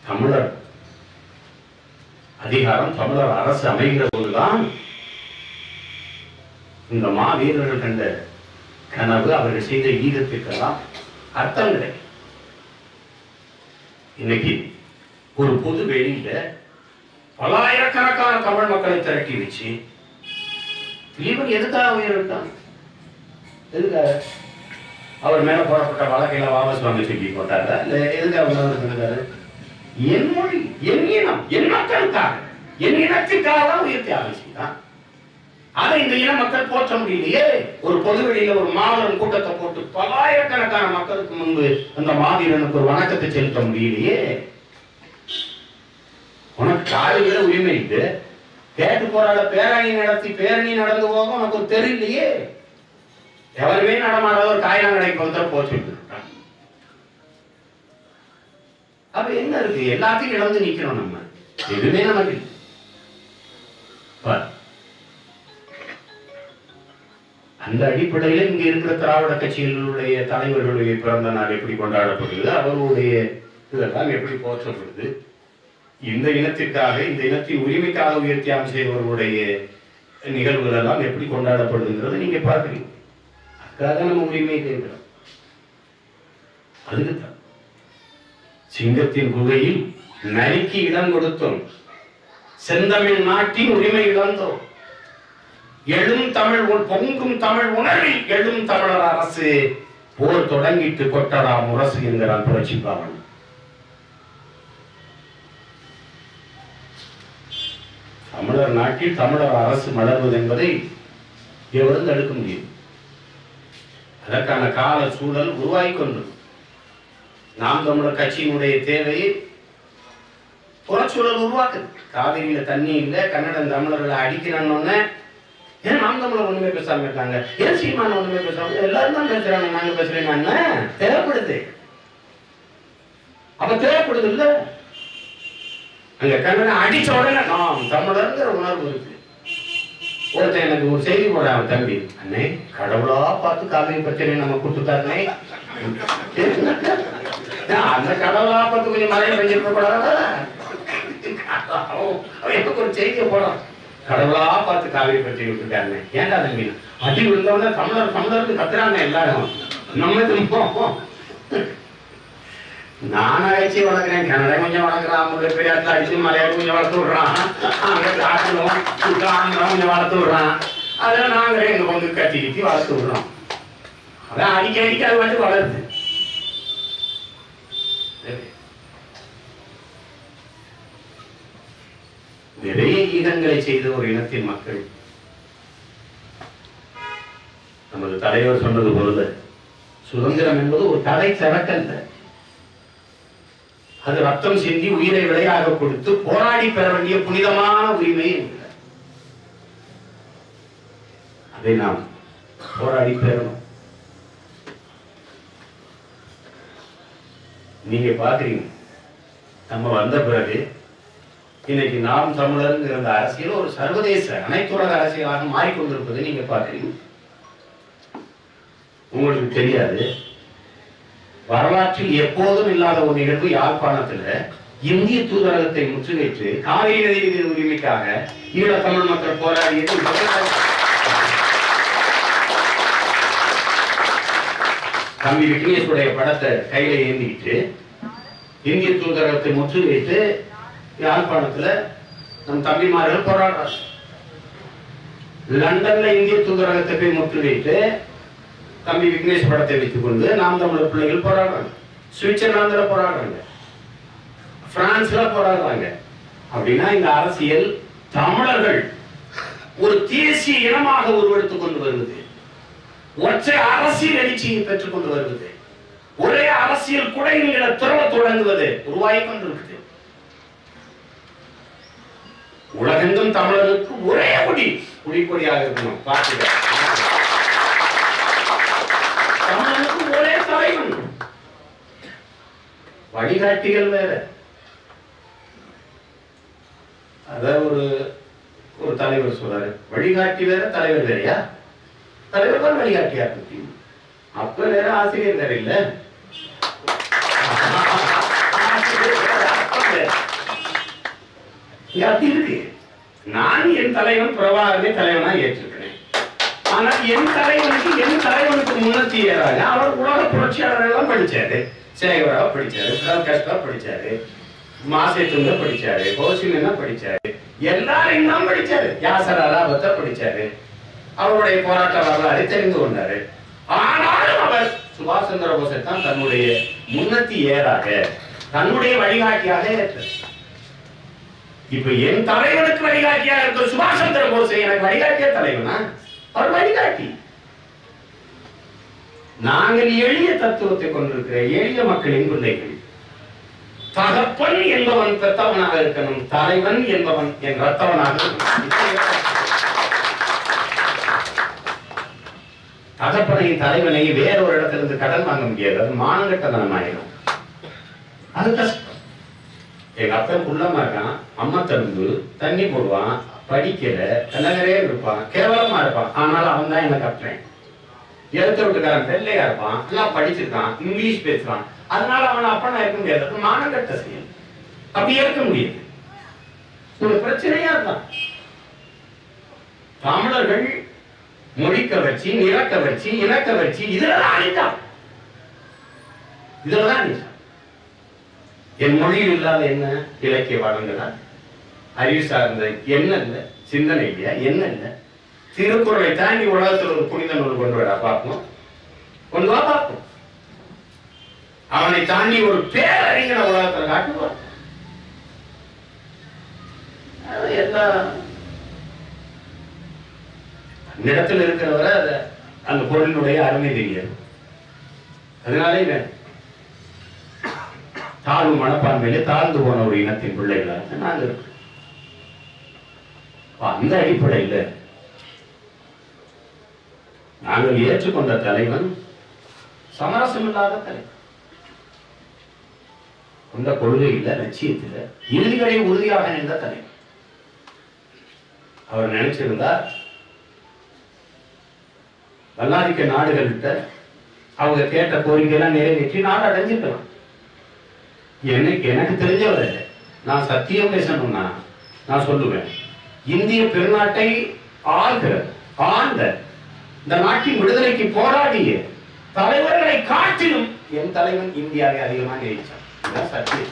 தமிழர் அதிகாரம் தமிழர் அரசு அமைகிற போதுதான் இந்த மாவீரர்கள் கண்ட கனவு அவர்கள் செய்த ஈகத்திற்கெல்லாம் அர்த்தம் கிடைக்கும் இன்னைக்கு ஒரு பொது வெளியில பல்லாயிரக்கணக்கான தமிழ் மக்களை திரட்டி வச்சு இவன் எதுக்காக உயிரிழந்தான் எதுக்காக அவர் மேல போடப்பட்ட வழக்கையில வாபஸ் வாங்க சொல்லி போட்டாரா இல்ல எதுக்காக உணர்வு இருந்தாரு என் மொழி என் இனம் என் மக்களுக்காக என் இனத்துக்காக தான் உயிர் தியாகம் செய்தான் அதை இந்த இன மக்கள் போற்ற முடியலையே ஒரு பொது வெளியில ஒரு மாபெரும் கூட்டத்தை போட்டு பல்லாயிரக்கணக்கான மக்களுக்கு முன்பு அந்த மாவீரனுக்கு ஒரு வணக்கத்தை செலுத்த முடியலையே உனக்கு காலையில உரிமை இது கேட்டு போராட பேரணி நடத்தி பேரணி நடந்து போக உனக்கு ஒரு தெரியலையே எவருமே நடமாடாத ஒரு காயிலாங்கடைக்கு வந்து போச்சு அப்ப என்ன இருக்கு எல்லாத்தையும் இழந்து நிக்கிறோம் நம்ம எதுவுமே நமக்கு இல்லை. பார். அந்த அடிப்படையில் இங்க இருக்கிற திராவிட கட்சிகளுடைய தலைவர்களுடைய பிறந்த நாள் எப்படி கொண்டாடப்படுது அவர்களுடைய இதெல்லாம் எப்படி போற்றப்படுது இந்த இனத்திற்காக இந்த இனத்தின் உரிமைக்காக உயர்த்தியாம் செய்தவர்களுடைய நிகழ்வுகள் எல்லாம் எப்படி கொண்டாடப்படுதுங்கிறத நீங்க பார்க்குறீங்க அதுக்காக நம்ம உரிமை கேட்கிறோம் அதுக்கு தான் சிங்கத்தின் குகையில் நரிக்கு இடம் கொடுத்தோம் செந்தமிழ் நாட்டின் உரிமை இழந்தோம் எழும் தமிழ் உண்- பொங்கும் தமிழ் உணர்வில் எழும் தமிழர் அரசு போர் தொடங்கிட்டு கொட்டடா முரசு என்கிறான் புரட்சி பாவன் தமிழர் நாட்டில் தமிழர் அரசு மலர்வது என்பதை எவரும் தடுக்க முடியும் அதற்கான கால சூழல் உருவாகி கொண்டது நாம் தமிழர் கட்சியினுடைய தேவையை புறச்சூழல் உருவாக்குது காவிரியில தண்ணி இல்லை கன்னடம் தமிழர்களை அடிக்கிறான்னு ஏன் நாம் தமிழர் ஒண்ணுமே பேசாம இருக்காங்க ஏன் சீமான ஒண்ணுமே பேசாம எல்லாரும் தான் பேசுறாங்க நாங்க பேசுறேன் தேவைப்படுது அப்ப தேவைப்படுது இல்ல அங்க கன்னடம் அடிச்ச உடனே நாம் தமிழர்ங்கிற உணர்வு இருக்கு ஒருத்தன் எனக்கு ஒரு செய்தி போடுறான் அவன் தம்பி அண்ணே கடவுளா பார்த்து காவிரி பிரச்சனை நம்ம கொடுத்துட்டாருனே ஏன் அந்த கடவுளா பார்த்து கொஞ்சம் மழை பெஞ்சிருக்க கூடாதா அவன் அவன் எனக்கு ஒரு செய்தியை போடுறான் கடவுளா பார்த்து காவிரி பிரச்சனை விட்டுட்டாருனே ஏன்டா தம்பி அடி விழுந்தவன தமிழர் தமிழருக்கு கத்துறாங்க எல்லாரும் நம்ம திரும்பவும் நான் அழைச்சி வளர்க்குறேன் கன்னடம் கொஞ்சம் வளர்க்குறான் முல்லை பெரியாத்துல அடிச்சு மலையாளம் கொஞ்சம் வளர்த்து விடுறான் அங்கே காட்டணும் ஆந்திரம் கொஞ்சம் வளர்த்து விடுறான் அதெல்லாம் நாங்களே எங்க கொண்டு கட்டி கட்டி வளர்த்து விடுறோம் அதான் அடிக்க அடிக்க அது வந்து வளருது நிறைய ஈகங்களை செய்த ஒரு இனத்தின் மக்கள் நமது தலைவர் சொன்னது போல சுதந்திரம் என்பது ஒரு தடை சரக்கல்ல அது ரத்தம் சிந்தி உயிரை விலையாக கொடுத்து போராடி பெற வேண்டிய புனிதமான உரிமை என்கிறார். அதை நாம் போராடி பெறணும் நீங்க பாக்குறீங்க நம்ம வந்த பிறகு இன்னைக்கு நாம் தமிழருங்கிற அந்த அரசியல் ஒரு சர்வதேச அனைத்துலக அரசியலாக மாறிக்கொண்டிருப்பதை நீங்க பாக்குறீங்க உங்களுக்கு தெரியாது வரலாற்றில் எப்போதும் இல்லாத ஒரு நிகழ்வு யாழ்ப்பாணத்துல இந்திய தூதரகத்தை முற்றுகையிட்டு காவிரி நதிநீர் உரிமைக்காக ஈழத்தமிழ் மக்கள் போராடியது முதல் தம்பி விக்னேஷுடைய படத்தை கையில ஏந்திக்கிட்டு இந்திய தூதரகத்தை முற்றுகையிட்டு யாழ்ப்பாணத்துல நம் தம்பிமார்கள் போராடுறாங்க லண்டன்ல இந்திய தூதரகத்தை போய் முற்றுகையிட்டு தம்பி விக்னேஷ் படத்தை வைத்துக் கொண்டு நாம் தமிழர் பிள்ளைகள் போராடுறாங்க சுவிட்சர்லாந்துல போராடுறாங்க பிரான்ஸ்ல போராடுறாங்க அப்படின்னா இந்த அரசியல் தமிழர்கள் ஒரு தேசிய இனமாக உருவெடுத்துக் கொண்டு வருவது ஒற்றை அரசியல் எழுச்சியை பெற்றுக் கொண்டு வருவது ஒரே அரசியல் குடைகளை திரள தொடங்குவது உருவாகி கொண்டிருக்குது உலகெங்கும் தமிழருக்கு ஒரே குடி குடிக்கொடியாக இருக்கணும் பார்த்துக்க தமிழனுக்கு ஒரே தலைவன் வழிகாட்டிகள் வேற அத ஒரு ஒரு தலைவர் சொல்றாரு வழிகாட்டி வேற தலைவர் வேறயா தலைவர் தான் வழிகாட்டியா இருக்கு அப்ப வேற ஆசிரியர் வேற இல்ல ஆசிரியர் வேற, அப்ப கிடையாது இங்க அப்படி இருக்கு நான் என் தலைவன் பிரபாகரனை தலைவனா ஏற்றிருக்கிறேன் ஆனால் என் தலைவனுக்கு என் தலைவனுக்கு முன்னத்தி ஏறாங்க அவர் உலக புரட்சியாளர் எல்லாம் படிச்சாரு சேகரா படிச்சாரு பிரதாப் கஷ்டா படிச்சாரு மாசேத்துங்க படிச்சாரு கௌசினா படிச்சாரு எல்லாரையும் தான் படிச்சாரு யாசர் அலாபத்தை படிச்சாரு அவருடைய போராட்ட வரலாறு தெரிந்து கொண்டாரு ஆனாலும் அவர் சுபாஷ் சந்திர போஸை தான் தன்னுடைய முன்னத்தி ஏறாக தன்னுடைய வழிகாட்டியாக ஏற்றார் இப்ப என் தலைவனுக்கு வழிகாட்டியா இருக்க சுபாஷ் சந்திர போஸ் எனக்கு வழிகாட்டிய தலைவனா அவர் வழிகாட்டி நாங்கள் எளிய தத்துவத்தை கொண்டிருக்கிற எளிய மக்களின் பிள்ளைகள் தகப்பன் என்பவன் பெத்தவனாக இருக்கணும் தலைவன் என்பவன் என் ரத்தவனாக இருக்கணும். தகப்பனை தலைவனை வேற ஒரு இடத்திலிருந்து கடன் வாங்க முடியாது அது மானங்கட்டதனம் ஆயிடும் அது கஷ்டம் எங்க அப்பன் குள்ளமா இருக்கான் அம்மா தருந்து தண்ணி போடுவான் படிக்கல கண்ணகரே இருப்பான் கேவலமா இருப்பான் ஆனாலும் அவன் தான் எனக்கு அப்பன் எழுத்த விட்டுக்காரன் வெள்ளையா இருப்பான் எல்லாம் படிச்சிருக்கான் இங்கிலீஷ் பேசுறான் அதனால அவன் அப்பனா இருக்க முடியாது அது மானங்கட்ட செயல் அப்படி இருக்க முடியாது ஒரு பிரச்சனையா இருந்தான் தமிழர்கள் மொழிக்க வச்சு நிறக்க வச்சு இணக்க வச்சு இதுலதான் அழித்தான் இதுலதான் அழித்தான் என் மொழியில் இல்லாத என்ன இலக்கிய வளங்களா அறிவு சார்ந்த என்ன இல்லை சிந்தனை இல்லையா என்ன இல்லை திருக்குறளை தாண்டி உலகத்தில் ஒரு புனித நூல் கொண்டு வரா பார்ப்போம் கொண்டு வா பார்ப்போம் அவனை தாண்டி ஒரு பேரறிஞனை உலகத்தில் காட்டுவான் அது எல்லா நிலத்தில் இருக்கிறவரை அத அந்த பொருளினுடைய அருமை தெரியாது அதனாலே இவன் தாழ்வு மனப்பான்மையிலே தாழ்ந்து போன ஒரு இனத்தின் பிள்ளைகளாக நாங்கள் இருக்கோம் அப்ப அந்த அடிப்படையில் நாங்கள் ஏற்றுக்கொண்ட தலைவன் சமரசம் இல்லாத தலைவன் கொண்ட கொள்கையில லட்சியத்துல இறுதி வரை உறுதியாக நின்ற தலைவன் அவர் நினைச்சிருந்தா வல்லாதிக்க நாடுகள்கிட்ட அவங்க கேட்ட கோரிக்கையெல்லாம் நிறைவேற்றி நாடு அடைஞ்சிருக்கலாம் எனக்கு எனக்கு தெரிஞ்சவரை நான் சத்தியம் பேசணும்னா நான் சொல்லுவேன் இந்திய பெருநாட்டை ஆள்கிற ஆண்ட இந்த நாட்டின் விடுதலைக்கு போராடிய தலைவர்களை காட்டிலும் என் தலைவன் இந்தியாவை அதிகமாக நேசிச்சான் இதுதான் சத்தியம்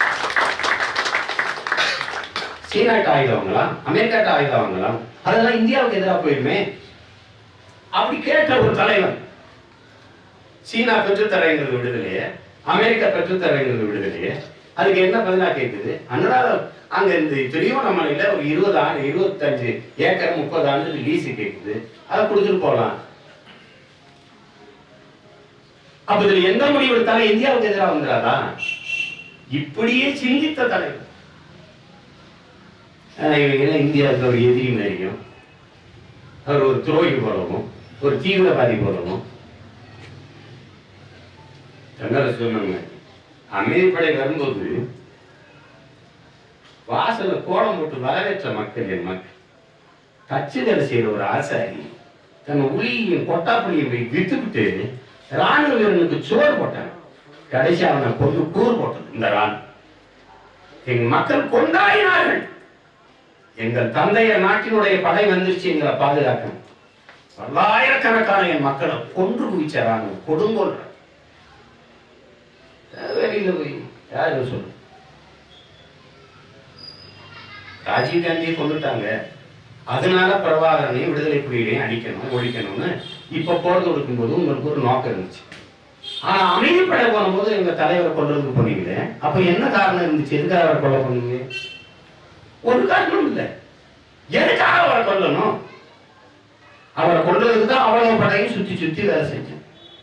சீனாட்ட ஆயுதம் வாங்கலாம் அமெரிக்காட்ட ஆயுதம் வாங்கலாம் அதெல்லாம் இந்தியாவுக்கு எதிராக போயிருமே அப்படி கேட்ட ஒரு தலைவன் சீனா பெற்றுத்தரங்கிறது விடுதலையே அமெரிக்கா பெற்றுத்தரங்கிறது விடுதலையே அதுக்கு என்ன பதிலா கேக்குது அதனால அங்க இந்த திருவண்ணாமலையில ஒரு இருபது ஆண்டு இருபத்தஞ்சு ஏக்கர் முப்பது ஆண்டு லீஸு கேக்குது அதை கொடுத்துட்டு போகலாம் அப்ப இதுல எந்த முடிவு எடுத்தாலும் இந்தியாவுக்கு எதிராக வந்துடாதா இப்படியே சிந்தித்த தலைவர் ஆனா இவங்க இந்தியாவுக்கு ஒரு எதிரி மாதிரியும் அவர் ஒரு துரோகி போலவும் ஒரு தீவிரவாதி போலவும் தங்களை சொன்னாங்க அமைதிப்படை வரும்போது வாசல்ல கோலம் போட்டு வரவேற்ற மக்கள் என் மக்கள் தச்சு வேலை செய்யற ஒரு ஆசாரி தன் உளியையும் கொட்டாப்புளியும் போய் வித்துக்கிட்டு ராணுவ வீரனுக்கு சோறு போட்டாங்க கடைசி அவனை கொண்டு கூறு போட்டது இந்த ராணுவம் எங்க மக்கள் கொண்டாடினார்கள் எங்கள் தந்தையர் நாட்டினுடைய படை வந்துருச்சு எங்களை பாதுகாக்கணும் பல்லாயிரக்கணக்கான என் மக்களை கொன்று குவிச்ச ராணுவம் கொடுங்கோல் வெளியில போய் யாரு சொல்லு ராஜீவ் காந்தியை கொண்டுட்டாங்க அதனால பிரபாகரனையும் விடுதலை புலிகளையும் அடிக்கணும் ஒழிக்கணும்னு இப்ப போர் கொடுக்கும்போது உங்களுக்கு ஒரு நோக்கம் இருந்துச்சு ஆனா அமைதிப்படை போகும்போது எங்க தலைவரை கொல்றதுக்கு போனீங்களே அப்ப என்ன காரணம் இருந்துச்சு எதுக்காக அவரை கொலை பண்ணீங்க ஒரு காரணம் இல்லை எதுக்காக அவரை கொல்லணும் அவரை கொல்றதுக்கு தான் அவ்வளவு படையும் சுத்தி சுத்தி வேலை செஞ்சேன்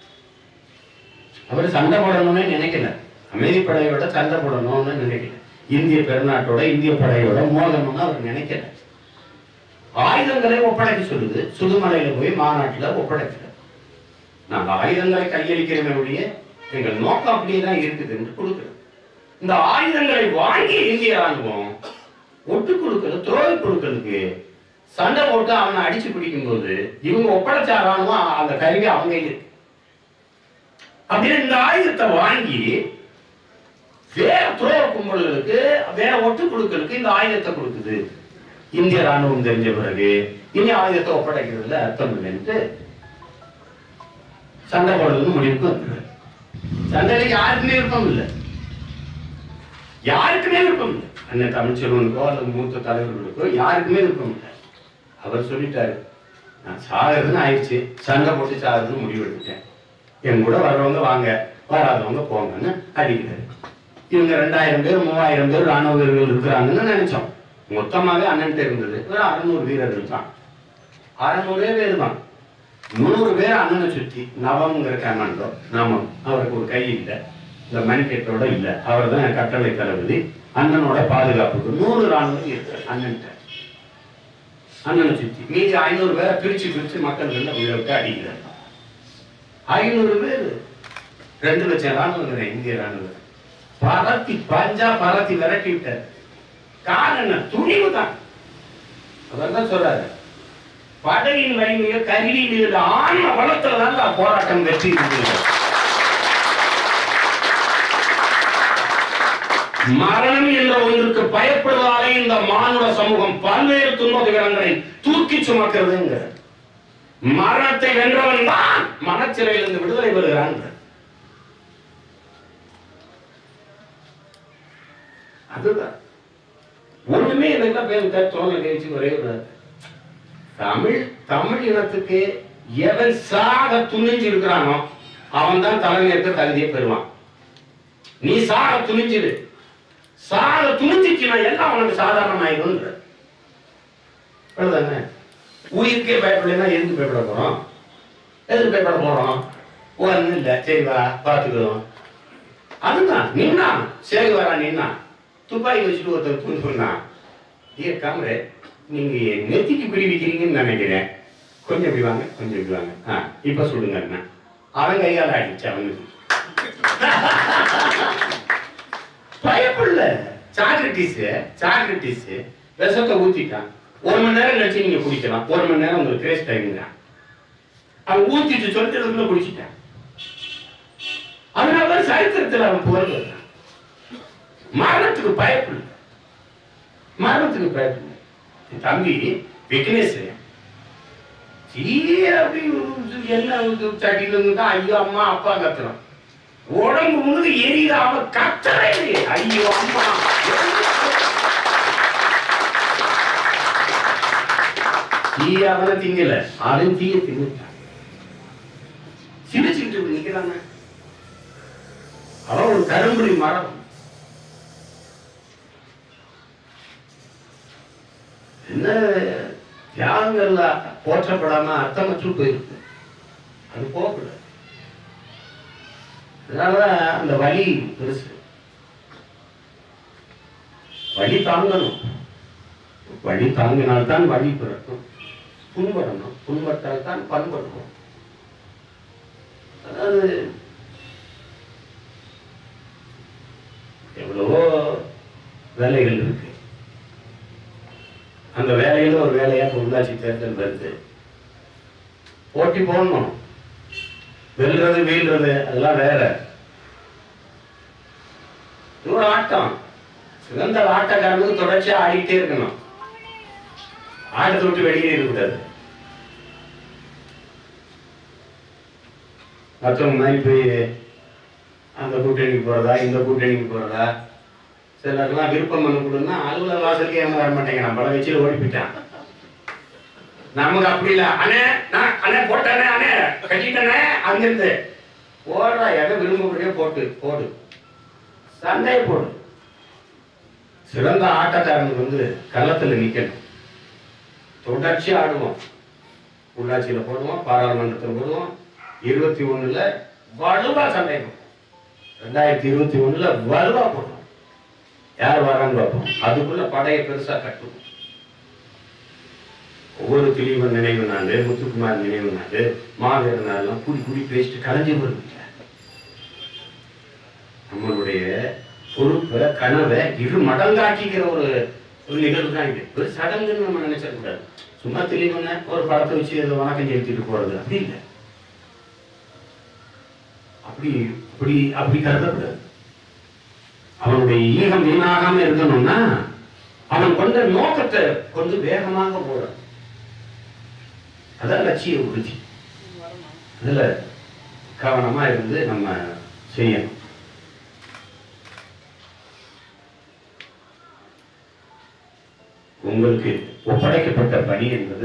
அவர் சண்டை போடணும்னு நினைக்கல அமைதிப்படையோட சண்டை போடணும்னு நினைக்கல இந்திய பெருநாட்டோட இந்திய படையோட மோதணும்னு அவர் நினைக்கல ஆயுதங்களை ஒப்படைக்க சொல்லுது சுதுமலையில போய் மாநாட்டுல ஒப்படைக்கல நாங்க ஆயுதங்களை கையளிக்கிறோமே ஒழிய எங்கள் நோக்கம் அப்படியே தான் இருக்குது என்று கொடுக்கிறோம் இந்த ஆயுதங்களை வாங்கி இந்திய ராணுவம் ஒட்டு குழுக்கள் துரோகி குழுக்களுக்கு சண்டை போட்டு அவனை அடிச்சு பிடிக்கும் போது இவங்க ஒப்படைச்ச ராணுவம் அந்த கருவி அவங்க இருக்கு அப்படின்னு இந்த ஆயுதத்தை வாங்கி வேற துரோக கும்பல்களுக்கு வேற ஒட்டு குழுக்களுக்கு இந்த ஆயுதத்தை கொடுக்குது இந்திய ராணுவம் தெரிஞ்ச பிறகு இனி ஆயுதத்தை ஒப்படைக்கிறதுல அர்த்தம் இல்லைன்ட்டு சண்டை போடுறதுன்னு முடிவுக்கு வந்துடுறாரு சண்டையில யாருக்குமே விருப்பம் இல்லை யாருக்குமே விருப்பம் இல்லை அண்ணன் தமிழ்ச்செல்வனுக்கோ அல்லது மூத்த தலைவர்களுக்கோ யாருக்குமே விருப்பம் இல்லை அவர் சொல்லிட்டாரு நான் சாகிறதுன்னு ஆயிடுச்சு சண்டை போட்டு சாகிறதுன்னு முடிவு எடுத்துட்டேன் என் கூட வர்றவங்க வாங்க வராதவங்க போங்கன்னு அடிக்கிறாரு இவங்க ரெண்டாயிரம் பேர் மூவாயிரம் பேர் ராணுவ வீரர்கள் இருக்கிறாங்கன்னு நினைச்சோம் மொத்தமாவே அண்ணன்ட்ட இருந்தது ஒரு அறுநூறு வீரர்கள் தான் அறுநூறே பேர் தான் நூறு பேர் அண்ணனை சுத்தி நவம்ங்கிற கமாண்டோ நாமம் அவருக்கு ஒரு கை இல்லை இந்த மணிக்கேட்டோட இல்லை அவர் தான் கட்டளை தளபதி அண்ணனோட பாதுகாப்புக்கு நூறு ராணுவம் இருக்கு அண்ணன்ட்ட அண்ணனை சுத்தி மீதி ஐநூறு பேரை பிரிச்சு பிரிச்சு மக்கள் உயிரை விட்டு அடிக்கிறார் ஐநூறு பேர் ரெண்டு லட்சம் ராணுவம் இந்திய ராணுவம் பரத்தி பஞ்சா பரத்தி விரட்டி விட்டார் காரணம் துணிவு தான் அவர் தான் சொல்றாரு படையின் வலிமையோ கருவியில் ஆன்ம பலத்துல தான் இந்த போராட்டம் வெற்றி இருக்குது மரணம் என்ற ஒன்றுக்கு பயப்படுவதாலே இந்த மானுட சமூகம் பல்வேறு துன்ப துயரங்களை தூக்கி சுமக்கிறதுங்க மரணத்தை வென்றவன் தான் மனச்சிறையிலிருந்து விடுதலை பெறுகிறான் அதுதான் ஒண்ணுமே எனக்கு பேர் தோண நிகழ்ச்சி ஒரே ஒரு தமிழ் தமிழ் இனத்துக்கு எவன் சாக துணிஞ்சு இருக்கிறானோ அவன் தான் தலைமையேற்க தகுதியை பெறுவான் நீ சாக துணிஞ்சிரு சாக துணிஞ்சிச்சுனா எல்லாம் உனக்கு சாதாரணமாயிடும்ன்ற அவ்வளவுதானே உயிருக்கே பயப்படலைன்னா எதுக்கு பயப்பட போறோம் எதுக்கு பயப்பட போறோம் ஒன்றும் இல்லை சரி வா பார்த்துக்கிறோம் அதுதான் நின்னா சரி வரா நின்னா துப்பாக்கி வச்சுட்டு ஒருத்தர் தூண் சொன்னான் ஏ காமரே நீங்க என் நெத்திக்கு பிடி வைக்கிறீங்கன்னு நினைக்கிறேன் கொஞ்சம் இப்படி வாங்க கொஞ்சம் இப்படி வாங்க ஆ இப்ப சொல்லுங்க அண்ணா அவன் கையால் ஆயிடுச்சு அவனுக்கு பயப்படல சாக்ரட்டிஸ் சாக்ரட்டிஸ் விஷத்தை ஊத்திட்டான் ஒரு மணி நேரம் கழிச்சு நீங்க குடிக்கலாம் ஒரு மணி நேரம் உங்களுக்கு கிரேஸ் டைம்ங்க அவன் ஊத்திட்டு சொல்லிட்டு அதுக்குள்ள குடிச்சிட்டான் அதனால சரித்திரத்தில் அவன் புகழ் வருகிறான் மரணத்துக்கு பயப்படல மரணத்துக்கு பயப்படல என் தம்பி விக்னேஷ் சீ அப்படி என்ன சட்டியில இருந்து தான் ஐயோ அம்மா அப்பா கத்துறான் உடம்பு முழுது எரியுது அவன் கத்தவே இல்லையே. ஐயோ அம்மா தீய அவனை திங்கல அவன் தீய தின்னுட்டான் சிரிச்சுக்கிட்டு இப்படி நிக்கிறாங்க அவன் ஒரு கரும்புரி மரம் என்ன தியாகங்கள்ல போற்றப்படாம அர்த்தமற்று போயிருக்கு அது போகக்கூடாது அதனாலதான் அந்த வலி பெருசு வலி தாங்கணும் வழி தாங்கினால்தான் வழி பிறக்கும் புண்படணும் புண்பட்டால் தான் பண்படணும் அதாவது எவ்வளவோ வேலைகள் இருக்கு அந்த வேலையில ஒரு வேலையா இப்ப உள்ளாட்சி தேர்தல் வருது போட்டி போடணும் வெல்றது வீழ்றது அதெல்லாம் வேற இது ஒரு ஆட்டம் சிறந்த ஆட்டக்காரனுக்கு தொடர்ச்சியா ஆடிட்டே இருக்கணும் ஆட்டத்தை விட்டு வெளியே இருக்கக்கூடாது மற்றவங்க மாதிரி போய் அந்த கூட்டணிக்கு போறதா இந்த கூட்டணிக்கு போறதா சிலர்லாம் விருப்பம் பண்ண கொடுன்னா அலுவலக வாசலுக்கே ஏன் வர மாட்டேங்க நான் பல வச்சு ஓடி போயிட்டேன் நமக்கு அப்படி இல்ல அண்ணே நான் அண்ணே போட்டேனே அண்ணே கட்டிட்டேனே அங்கிருந்து போடுறா எதை விரும்பப்படியோ போட்டு போடு சண்டையை போடு சிறந்த ஆட்டக்காரனுக்கு வந்து களத்துல நிக்கணும் தொடர்ச்சி ஆடுவோம் உள்ளாட்சியில போடுவோம் பாராளுமன்றத்தில் போடுவோம் இருபத்தி ஒண்ணுல வலுவா சண்டை போடுவோம் ரெண்டாயிரத்தி இருபத்தி ஒண்ணுல வலுவா போடுவோம் யார் வரான்னு பார்ப்போம் அதுக்குள்ள படையை பெருசா கட்டுவோம் ஒவ்வொரு திலீபன் நினைவு நாள் முத்துக்குமார் நினைவு நாள் மாவீர நாள்லாம் கூடி கூடி பேசிட்டு கலைஞ்சு வருவீங்க நம்மளுடைய பொறுப்பை கனவை இரு மடங்காக்கிக்கிற ஒரு ஒரு நிகழ்வு தான் இது ஒரு சடங்குன்னு நம்ம நினைச்சிடக்கூடாது சும்மா திலீபன ஒரு படத்தை வச்சு ஏதோ வணக்கம் செலுத்திட்டு போறது அப்படி இல்லை அப்படி அப்படி அப்படி கருதக்கூடாது அவனுடைய ஈகம் வீணாகாம இருக்கணும்னா அவன் கொண்ட நோக்கத்தை கொண்டு வேகமாக போறான் அதான் லட்சிய உறுதி அதுல கவனமா இருந்து நம்ம செய்யணும் உங்களுக்கு ஒப்படைக்கப்பட்ட பணி என்பது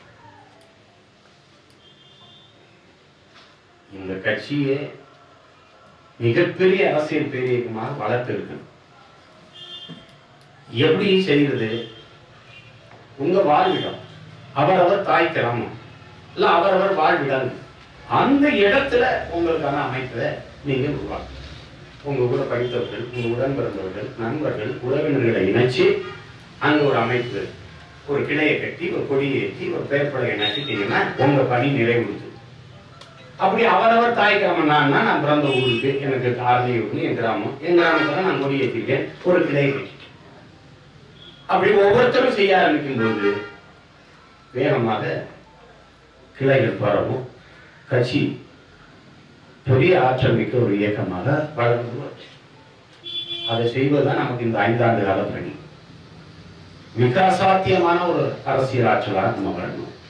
இந்த கட்சியை மிகப்பெரிய அரசியல் பேரியக்கமாக வளர்த்திருக்கணும் எப்படி செய்கிறது உங்க வாழ்விடம் அவரவர் தாய் கிராமம் இல்ல அவரவர் வாழ்விடம் அந்த இடத்துல உங்களுக்கான அமைப்பை நீங்க உருவாக்கணும் உங்க கூட படித்தவர்கள் உங்க உடன் பிறந்தவர்கள் நண்பர்கள் உறவினர்களை இணைச்சு அங்க ஒரு அமைப்பு ஒரு கிளையை கட்டி ஒரு கொடியை ஏற்றி ஒரு பெயர் பலகை நட்டிட்டீங்கன்னா உங்க பணி நிறைவுறுது அப்படி அவரவர் தாய் கிராமம் நான் நான் பிறந்த ஊருக்கு எனக்கு ஆர்மி ஊருக்கு என் கிராமம் என் கிராமத்துல நான் கொடி ஏற்றிருக்கேன் ஒரு கிளையை கட்டிட்டேன் அப்படி ஒவ்வொருத்தரும் செய்ய ஆரம்பிக்கும் போது வேகமாக கிளைகள் பரவும் கட்சி பெரிய ஆற்றல் மிக்க ஒரு இயக்கமாக வளர்ந்து வருது. அதை செய்வதுதான் நமக்கு இந்த ஐந்தாண்டு கால பணி மிக அசாத்தியமான ஒரு அரசியல் ஆற்றலாக நம்ம வரணும்